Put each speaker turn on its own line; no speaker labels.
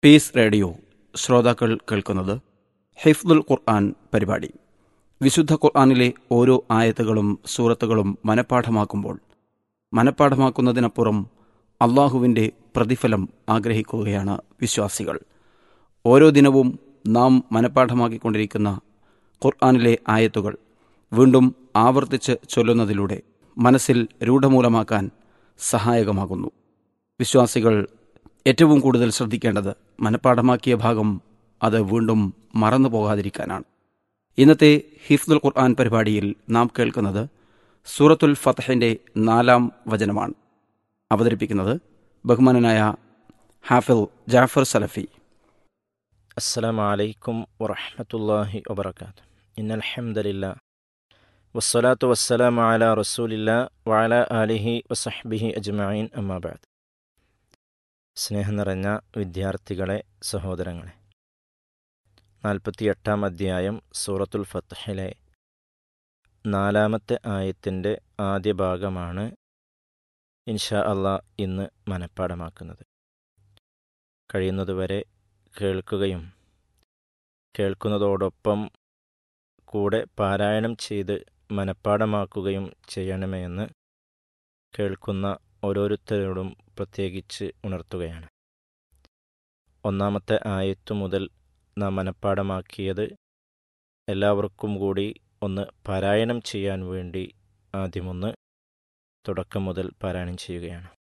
piece radio ശ്രോതാക്കൾ കേൾക്കുന്നത് ഹിഫ്ദുൽ ഖുർആൻ പരിപാടി വിശുദ്ധ ഖുർആനിലെ ഓരോ ആയത്തുകളും സൂറത്തുകളും മനഃപ്പാഠമാക്കുമ്പോൾ മനഃപ്പാഠമാക്കുന്നതിനപ്പുറം അള്ളാഹുവിൻ്റെ പ്രതിഫലം ആഗ്രഹിക്കുകയാണ് വിശ്വാസികൾ ഓരോ ദിനവും നാം മനഃപ്പാഠമാക്കിക്കൊണ്ടിരിക്കുന്ന ഖുർആനിലെ ആയത്തുകൾ വീണ്ടും ആവർത്തിച്ച് ചൊല്ലുന്നതിലൂടെ മനസ്സിൽ രൂഢമൂലമാക്കാൻ സഹായകമാകുന്നു വിശ്വാസികൾ ഏറ്റവും കൂടുതൽ ശ്രദ്ധിക്കേണ്ടത് മനഃപ്പാഠമാക്കിയ ഭാഗം അത് വീണ്ടും മറന്നു പോകാതിരിക്കാനാണ് ഇന്നത്തെ ഹിഫ്ദുൽ ഖുർആൻ പരിപാടിയിൽ നാം കേൾക്കുന്നത് സൂറത്തുൽ ഫത്തഹിൻ്റെ നാലാം വചനമാണ് അവതരിപ്പിക്കുന്നത് ബഹുമാനനായ ഹാഫിൽ ജാഫർ സലഫി
السلام عليكم ورحمة الله وبركاته إن الحمد لله والصلاة والسلام على رسول الله وعلى آله وصحبه أجمعين أما بعد സ്നേഹം നിറഞ്ഞ വിദ്യാർത്ഥികളെ സഹോദരങ്ങളെ നാൽപ്പത്തിയെട്ടാം അധ്യായം സൂറത്തുൽ ഫത്തഹിലെ നാലാമത്തെ ആയത്തിൻ്റെ ആദ്യ ഭാഗമാണ് ഇൻഷാ അള്ളാ ഇന്ന് മനഃപ്പാടമാക്കുന്നത് കഴിയുന്നതുവരെ കേൾക്കുകയും കേൾക്കുന്നതോടൊപ്പം കൂടെ പാരായണം ചെയ്ത് മനഃപ്പാടമാക്കുകയും ചെയ്യണമെന്ന് കേൾക്കുന്ന ഓരോരുത്തരോടും പ്രത്യേകിച്ച് ഉണർത്തുകയാണ് ഒന്നാമത്തെ ആയത്തു മുതൽ നാം മനഃപ്പാടമാക്കിയത് എല്ലാവർക്കും കൂടി ഒന്ന് പാരായണം ചെയ്യാൻ വേണ്ടി ആദ്യമൊന്ന് തുടക്കം മുതൽ പാരായണം ചെയ്യുകയാണ്